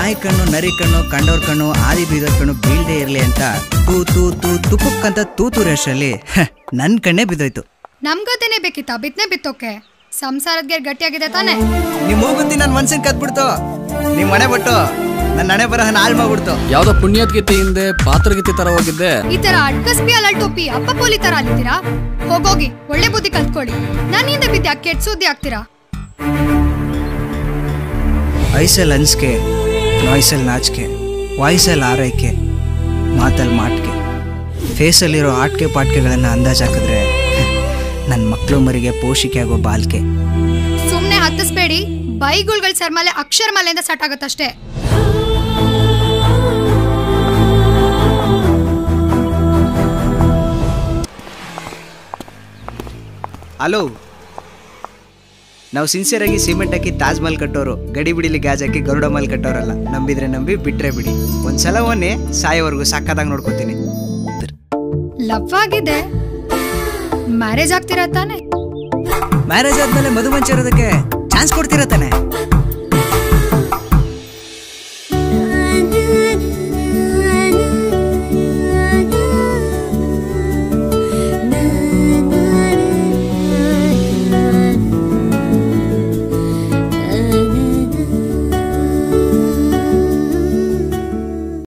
ನಾಯಿ ಕಣ್ಣು ನರಿ ಕಣ್ಣು ಕಂಡೋರ್ ಕಣ್ಣು ಆದಿ ಬೀದರ್ ಕಣ್ಣು ಬೀಳ್ದೆ ಇರ್ಲಿ ಅಂತ ತೂ ತೂ ತೂ ತುಪುಕ್ಕಂತ ತೂತು ರೇಷಲ್ಲಿ ನನ್ ಕಣ್ಣೇ ಬಿದ್ದೋಯ್ತು ನಮ್ಗದೇನೆ ಬೇಕಿತ್ತ ಬಿತ್ನೆ ಬಿತ್ತೋಕೆ ಸಂಸಾರದ ಗೆರ್ ಗಟ್ಟಿಯಾಗಿದೆ ತಾನೆ ನಿಮ್ ಮೂಗುತ್ತಿ ನನ್ ಮನ್ಸಿನ ಕದ್ಬಿಡ್ತು ನಿಮ್ ಮನೆ ಬಿಟ್ಟು ನನ್ನ ಹಣೆ ಬರಹ ಹಾಳ್ ಮಾಡ್ಬಿಡ್ತು ಯಾವ್ದೋ ಪುಣ್ಯದ್ಗೀತೆ ಹಿಂದೆ ಪಾತ್ರಗೀತೆ ತರ ಹೋಗಿದ್ದೆ ಈ ತರ ಅಡ್ಕಸ್ಪಿ ಅಲಲ್ಟೋಪಿ ಅಪ್ಪ ಪೋಲಿ ತರ ಅಲ್ಲಿದ್ದೀರಾ ಹೋಗೋಗಿ ಒಳ್ಳೆ ಬುದ್ಧಿ ಕಲ್ತ್ಕೊಳ್ಳಿ ನನ್ನಿಂದ ಬಿದ್ದೆ ಕೆಟ್ಟ ಸುದ್ದಿ ಆಗ್ತೀರಾ ಐಸಲ್ ಅನ್ಸ್ಕೆ ನಾಯ್ಸಲ್ ನಾಚಿಕೆ ವಾಯ್ಸಲ್ ಆರೈಕೆ ಮಾತಲ್ ಮಾಟ್ಕೆ ಫೇಸಲ್ಲಿರೋ ಆಟ್ಕೆ ಪಾಟ್ಕೆಗಳನ್ನ ಅಂದಾಜ್ ಹಾಕಿದ್ರೆ ನನ್ನ ಮಕ್ಕಳು ಮರಿಗೆ ಪೋಷಿಕೆ ಆಗೋ ಬಾಲ್ಕೆ ಸುಮ್ನೆ ಹತ್ತಿಸ್ಬೇಡಿ ಬೈಗುಳ್ಗಳ ಸರ್ಮಾಲೆ ಅಕ್ಷರ ಮಾಲೆಯಿಂದ ಸಟ್ ಆಗುತ್ತಷ್ಟೇ ಹಲೋ ನಾವು ಸಿನ್ಸಿಯರ್ ಆಗಿ ಸಿಮೆಂಟ್ ಹಾಕಿ ತಾಜ್ ಮಹಲ್ ಕಟ್ಟೋರು ಗಡಿ ಬಿಡಿಲಿ ಗಾಜ್ ಹಾಕಿ ಗರುಡ ಮಹಲ್ ಕಟ್ಟೋರಲ್ಲ ನಂಬಿದ್ರೆ ನಂಬಿ ಬಿಟ್ರೆ ಬಿಡಿ ಒಂದ್ಸಲ ಒನ್ನೆ ಸಾಯೋವರೆಗೂ ಸಾಕಾದಾಗ ನೋಡ್ಕೋತೀನಿ ಲವ್ ಆಗಿದೆ ಮ್ಯಾರೇಜ್ ಆಗ್ತೀರಾ ತಾನೆ ಮ್ಯಾರೇಜ್ ಆದ್ಮೇಲೆ ಮಧುಮಂಚ ಇರೋದಕ್ಕೆ ಚಾನ್ಸ್ ಕೊಡ್ತೀರ ತಾನೆ